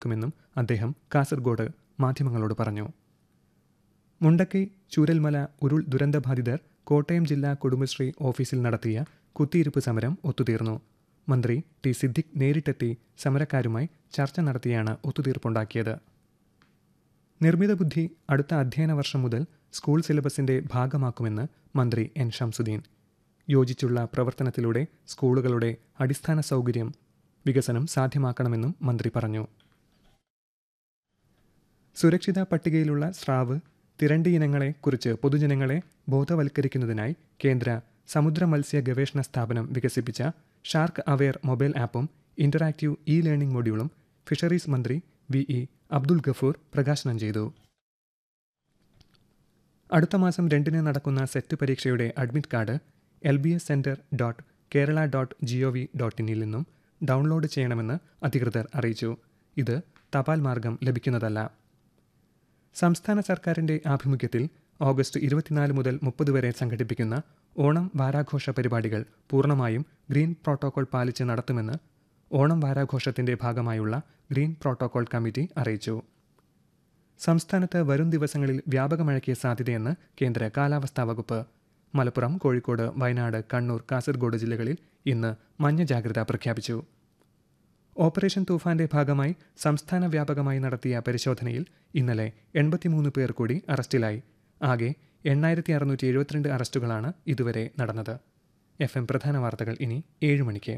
ക്കുമെന്നും അദ്ദേഹം കാസർഗോഡ് മാധ്യമങ്ങളോട് പറഞ്ഞു മുണ്ടക്കൈ ചൂരൽമല ഉരുൾ ദുരന്തബാധിതർ കോട്ടയം ജില്ലാ കുടുംബശ്രീ ഓഫീസിൽ നടത്തിയ കുത്തിയിരിപ്പ് സമരം ഒത്തുതീർന്നു മന്ത്രി ടി സിദ്ദിഖ് നേരിട്ടെത്തി സമരക്കാരുമായി ചർച്ച നടത്തിയാണ് ഒത്തുതീർപ്പുണ്ടാക്കിയത് നിർമ്മിത ബുദ്ധി അടുത്ത അധ്യയന വർഷം മുതൽ സ്കൂൾ സിലബസിന്റെ ഭാഗമാക്കുമെന്ന് മന്ത്രി എൻ ഷംസുദ്ദീൻ യോജിച്ചുള്ള പ്രവർത്തനത്തിലൂടെ സ്കൂളുകളുടെ അടിസ്ഥാന സൗകര്യം വികസനം സാധ്യമാക്കണമെന്നും മന്ത്രി പറഞ്ഞു സുരക്ഷിത പട്ടികയിലുള്ള സ്രാവ് തിരണ്ടി ഇനങ്ങളെ കുറിച്ച് പൊതുജനങ്ങളെ ബോധവൽക്കരിക്കുന്നതിനായി കേന്ദ്ര സമുദ്ര മത്സ്യ ഗവേഷണ സ്ഥാപനം വികസിപ്പിച്ച ഷാർക്ക് അവെയർ മൊബൈൽ ആപ്പും ഇന്ററാക്റ്റീവ് ഇ ലേണിംഗ് മൊഡ്യൂളും ഫിഷറീസ് മന്ത്രി വി ഇ അബ്ദുൽ ഗഫൂർ പ്രകാശനം ചെയ്തു അടുത്ത മാസം രണ്ടിന് നടക്കുന്ന സെറ്റ് പരീക്ഷയുടെ admit card L B S centre dot Kerala dot G O V dot ഇനിൽ നിന്നും ഡൗൺലോഡ് ചെയ്യണമെന്ന് അധികൃതർ അറിയിച്ചു ഇത് തപാൽ മാർഗം ലഭിക്കുന്നതല്ല സംസ്ഥാന സർക്കാരിന്റെ ആഭിമുഖ്യത്തിൽ ഓഗസ്റ്റ് ഇരുപത്തിനാല് മുതൽ മുപ്പത് വരെ സംഘടിപ്പിക്കുന്ന ഓണം വാരാഘോഷ പരിപാടികൾ പൂർണ്ണമായും ഗ്രീൻ പ്രോട്ടോകോൾ പാലിച്ച് നടത്തുമെന്ന് ഓണം വാരാഘോഷത്തിന്റെ ഭാഗമായുള്ള ഗ്രീൻ പ്രോട്ടോകോൾ കമ്മിറ്റി അറിയിച്ചു സംസ്ഥാനത്ത് വരും ദിവസങ്ങളിൽ വ്യാപക മഴയ്ക്ക് സാധ്യതയെന്ന് കേന്ദ്ര കാലാവസ്ഥാ വകുപ്പ് മലപ്പുറം കോഴിക്കോട് വയനാട് കണ്ണൂർ കാസർഗോഡ് ജില്ലകളിൽ ഇന്ന് മഞ്ഞ ജാഗ്രത പ്രഖ്യാപിച്ചു ഓപ്പറേഷൻ തൂഫാന്റെ ഭാഗമായി സംസ്ഥാന വ്യാപകമായി നടത്തിയ പരിശോധനയിൽ ഇന്നലെ എൺപത്തിമൂന്ന് പേർ കൂടി അറസ്റ്റിലായി ആകെ എണ്ണായിരത്തി അറുന്നൂറ്റി എഴുപത്തിരണ്ട് അറസ്റ്റുകളാണ് ഇതുവരെ നടന്നത് എഫ് എം പ്രധാന വാർത്തകൾ ഇനി ഏഴ് മണിക്ക്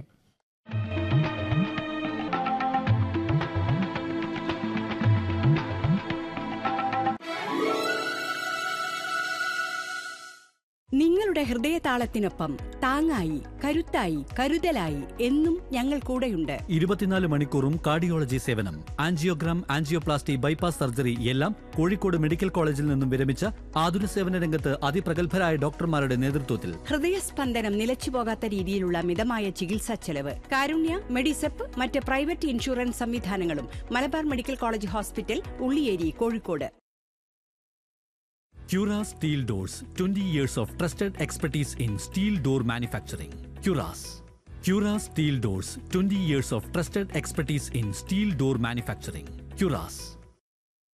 നിങ്ങളുടെ ഹൃദയതാളത്തിനൊപ്പം താങ്ങായി കരുത്തായി കരുതലായി എന്നും ഞങ്ങൾ കൂടെയുണ്ട് ഇരുപത്തിനാല് മണിക്കൂറും കാർഡിയോളജി സേവനം ആൻജിയോഗ്രാം ആൻജിയോപ്ലാസ്റ്റി ബൈപ്പാസ് സർജറി എല്ലാം കോഴിക്കോട് മെഡിക്കൽ കോളേജിൽ നിന്നും വിരമിച്ച ആതുര സേവന രംഗത്ത് അതിപ്രഗത്ഭരായ ഡോക്ടർമാരുടെ നേതൃത്വത്തിൽ ഹൃദയസ്പന്ദനം നിലച്ചുപോകാത്ത രീതിയിലുള്ള മിതമായ ചികിത്സാ ചെലവ് കാരുണ്യ മെഡിസെപ്പ് മറ്റ് പ്രൈവറ്റ് ഇൻഷുറൻസ് സംവിധാനങ്ങളും Malabar medical college hospital Ulliyeri Kozhikode Cura Steel Doors 20 years of trusted expertise in steel door manufacturing. Curas. Cura Steel Doors 20 years of trusted expertise in steel door manufacturing. Curas.